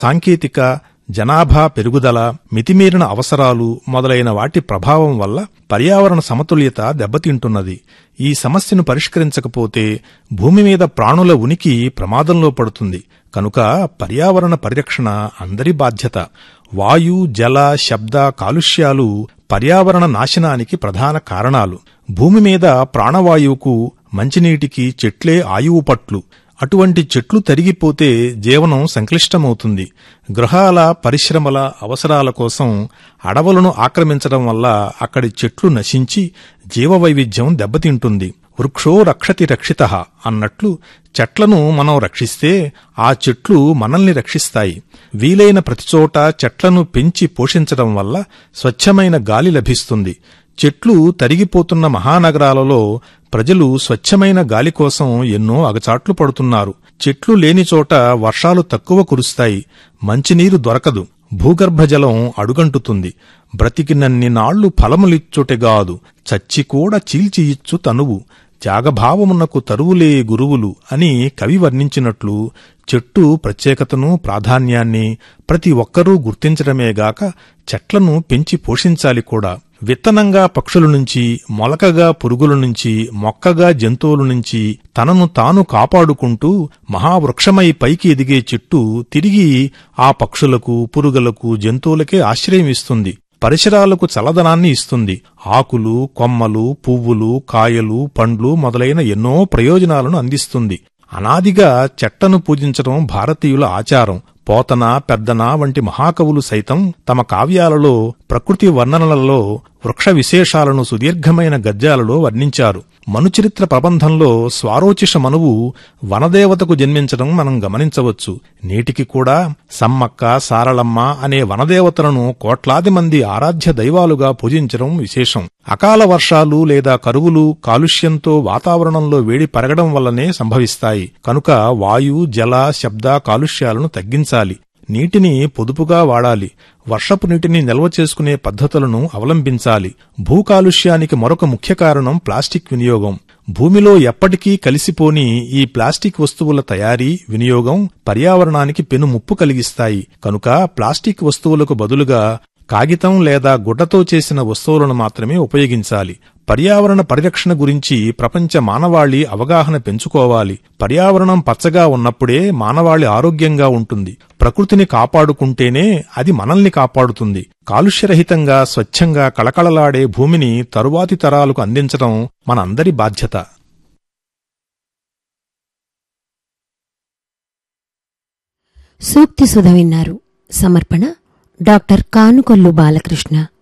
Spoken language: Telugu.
సాంకేతిక జనాభా పెరుగుదల మితిమీరిన అవసరాలు మొదలైన వాటి ప్రభావం వల్ల పర్యావరణ సమతుల్యత దెబ్బతింటున్నది ఈ సమస్యను పరిష్కరించకపోతే భూమి మీద ప్రాణుల ఉనికి ప్రమాదంలో పడుతుంది కనుక పర్యావరణ పరిరక్షణ అందరి బాధ్యత వాయు జల శబ్ద కాలుష్యాలు పర్యావరణ నాశనానికి ప్రధాన కారణాలు భూమి మీద ప్రాణవాయువుకు మంచినీటికి చెట్లే ఆయువు పట్లు అటువంటి చెట్లు తరిగిపోతే జీవనం సంక్లిష్టమవుతుంది గృహాల పరిశ్రమల అవసరాల కోసం అడవులను ఆక్రమించడం వల్ల అక్కడి చెట్లు నశించి జీవవైవిధ్యం దెబ్బతింటుంది వృక్షో రక్షతి రక్షిత అన్నట్లు చెట్లను మనం రక్షిస్తే ఆ చెట్లు మనల్ని రక్షిస్తాయి వీలైన ప్రతిచోట చెట్లను పెంచి పోషించడం వల్ల స్వచ్ఛమైన గాలి లభిస్తుంది చెట్లు తరిగిపోతున్న మహానగరాలలో ప్రజలు స్వచ్ఛమైన గాలి కోసం ఎన్నో అగచాట్లు పడుతున్నారు చెట్లు లేని చోట వర్షాలు తక్కువ కురుస్తాయి మంచినీరు దొరకదు భూగర్భ జలం అడుగంటుతుంది బ్రతికినన్ని నాళ్లు ఫలములిచ్చుటెగాదు చచ్చి కూడా చీల్చి ఇచ్చు తనువు త్యాగభావమునకు తరువులే గురువులు అని కవి వర్ణించినట్లు చెట్టు ప్రత్యేకతను ప్రాధాన్యాన్ని ప్రతి ఒక్కరూ గుర్తించడమేగాక చెట్లను పెంచి పోషించాలి కూడా విత్తనంగా పక్షుల నుంచి మొలకగా పురుగుల నుంచి మొక్కగా జంతువుల నుంచి తనను తాను కాపాడుకుంటూ మహావృక్షమై పైకి ఎదిగే చెట్టు తిరిగి ఆ పక్షులకు పురుగులకు జంతువులకే ఆశ్రయం ఇస్తుంది పరిసరాలకు చల్లదనాన్ని ఇస్తుంది ఆకులు కొమ్మలు పువ్వులు కాయలు పండ్లు మొదలైన ఎన్నో ప్రయోజనాలను అందిస్తుంది అనాదిగా చెట్టను పూజించడం భారతీయుల ఆచారం పోతన పెద్దన వంటి మహాకవులు సైతం తమ కావ్యాలలో ప్రకృతి వర్ణనలలో వృక్ష విశేషాలను సుదీర్ఘమైన గద్యాలలో వర్ణించారు మనుచరిత్ర ప్రబంధంలో స్వారోచిష మనువు వనదేవతకు జన్మించడం మనం గమనించవచ్చు నేటికి కూడా సమ్మక్క సారళమ్మ అనే వనదేవతలను కోట్లాది మంది ఆరాధ్య దైవాలుగా పూజించడం విశేషం అకాల వర్షాలు లేదా కరువులు కాలుష్యంతో వాతావరణంలో వేడి పెరగడం వల్లనే సంభవిస్తాయి కనుక వాయు జల శబ్ద కాలుష్యాలను తగ్గించాలి నీటిని పొదుపుగా వాడాలి వర్షపు నీటిని నిల్వ చేసుకునే పద్ధతులను అవలంబించాలి భూ కాలుష్యానికి మరొక ముఖ్య కారణం ప్లాస్టిక్ వినియోగం భూమిలో ఎప్పటికీ కలిసిపోని ఈ ప్లాస్టిక్ వస్తువుల తయారీ వినియోగం పర్యావరణానికి పెను ముప్పు కలిగిస్తాయి కనుక ప్లాస్టిక్ వస్తువులకు బదులుగా కాగితం లేదా గుడ్డతో చేసిన వస్తువులను మాత్రమే ఉపయోగించాలి పర్యావరణ పరిరక్షణ గురించి ప్రపంచ మానవాళి అవగాహన పెంచుకోవాలి పర్యావరణం పచ్చగా ఉన్నప్పుడే మానవాళి ఆరోగ్యంగా ఉంటుంది ప్రకృతిని కాపాడుకుంటేనే అది మనల్ని కాపాడుతుంది కాలుష్యరహితంగా స్వచ్ఛంగా కళకళలాడే భూమిని తరువాతి తరాలకు అందించడం మనందరి బాధ్యత సూక్తి సుధ విన్నారు సమర్పణ డాక్టర్ కానుకొల్లు బాలకృష్ణ